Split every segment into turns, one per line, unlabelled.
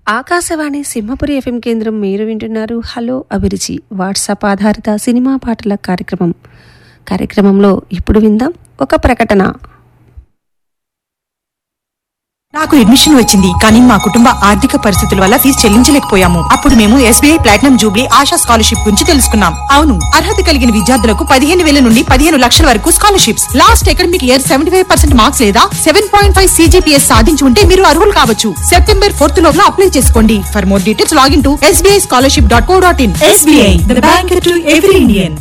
Akashvani Simhapuri FM కేంద్రం మీరు వింటున్నారు హలో అభిరుచి వాట్సాప్ ఆధారిత సినిమా పాటల కార్యక్రమం కార్యక్రమంలో ఇప్పుడు విందాం ఒక ప్రకటన
నాకు అడ్మిషన్ వచ్చింది కానీ మా కుటుంబ ఆర్థిక పరిస్థితుల వల్ల ఫీజు చెల్లించలేకపోయాము అప్పుడు మేము SBI platinum jubilee Asha scholarship గురించి తెలుసుకున్నాం అవును అర్హత కలిగిన విద్యార్థులకు పదిహేను వేల నుండి పదిహేను లక్షల వరకు scholarships last academic year seventy five percent marks లేదా సెవెన్ పాయింట్ ఫైవ్ సీజీపీఎస్ సాధించి ఉంటే మీరు అర్హులు కావచ్చు సెప్టెంబర్ ఫోర్త్ లోపల అప్లై చేసుకోండి for more details login to SBI scholarship dot co dot in SBI bank to every Indian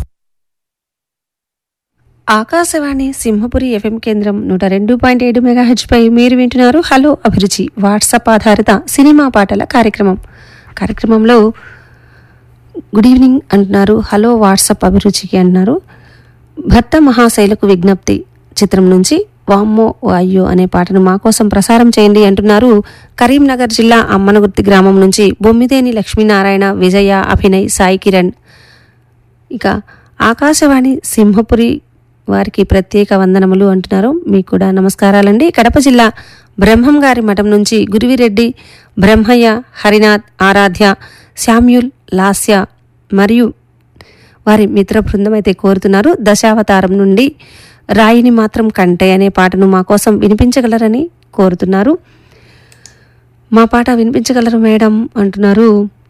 Akashvani Simhapuri FM కేంద్రం నూట రెండు పాయింట్ ఏడు మెగాహెచ్పై మీరు వింటున్నారు హలో అభిరుచి వాట్సాప్ ఆధారిత సినిమా పాటల కార్యక్రమం కార్యక్రమంలో గుడ్ ఈవినింగ్ అంటున్నారు హలో వాట్సాప్ అభిరుచికి అంటున్నారు భర్త మహాశైలకు విజ్ఞప్తి చిత్రం నుంచి వామ్మో ఓ అయ్యో అనే పాటను మా కోసం ప్రసారం చేయండి అంటున్నారు కరీంనగర్ జిల్లా అమ్మనగుర్తి గ్రామం నుంచి బొమ్మిదేని లక్ష్మీనారాయణ విజయ అభినయ్ సాయి కిరణ్ ఇక ఆకాశవాణి సింహపురి వారికి ప్రత్యేక వందనములు అంటున్నారు మీకు కూడా నమస్కారాలండి కడప జిల్లా బ్రహ్మం గారి మఠం నుంచి గురువిరెడ్డి బ్రహ్మయ్య హరినాథ్ ఆరాధ్య శామ్యుల్ లాస్య మరియు వారి మిత్ర బృందం అయితే కోరుతున్నారు దశావతారం నుండి రాయిని మాత్రం కంటే అనే పాటను మా కోసం వినిపించగలరని కోరుతున్నారు మా పాట వినిపించగలరు మేడం అంటున్నారు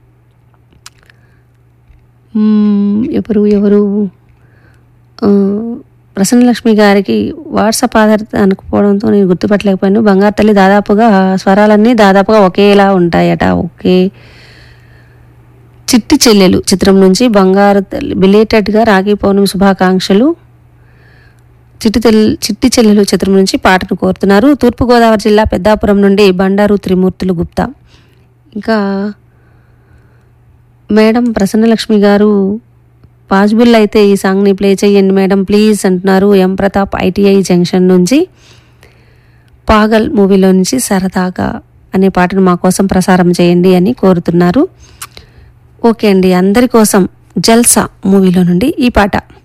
మ్మ్, ఎవరు ఎవరు ఆ, ప్రసన్నలక్ష్మి గారికి వాట్సాప్ ఆధారిత అనుకోవడంతో నేను గుర్తుపట్టలేకపోయాను బంగారు తల్లి దాదాపుగా స్వరాలన్నీ దాదాపుగా ఒకేలా ఉంటాయట ఒకే చిట్టి చెల్లెలు చిత్రం నుంచి బంగారు తల్లి బిలేటెడ్గా రాఖీ పౌర్ణమి శుభాకాంక్షలు చిట్టి తెల్ చిట్టి చెల్లెలు చిత్రం నుంచి పాటను కోరుతున్నారు తూర్పుగోదావరి జిల్లా పెద్దాపురం నుండి బండారు త్రిమూర్తులు గుప్తా ఇంకా మేడం ప్రసన్నలక్ష్మి గారు పాసిబుల్ అయితే ఈ సాంగ్ని ప్లే చేయండి మేడం ప్లీజ్ అంటున్నారు ఎం ప్రతాప్ ఐటీఐ జంక్షన్ నుంచి పాగల్ మూవీలో నుంచి సరదాగా అనే పాటను మా కోసం ప్రసారం చేయండి అని కోరుతున్నారు ఓకే అండి అందరి కోసం జల్సా మూవీలో నుండి ఈ పాట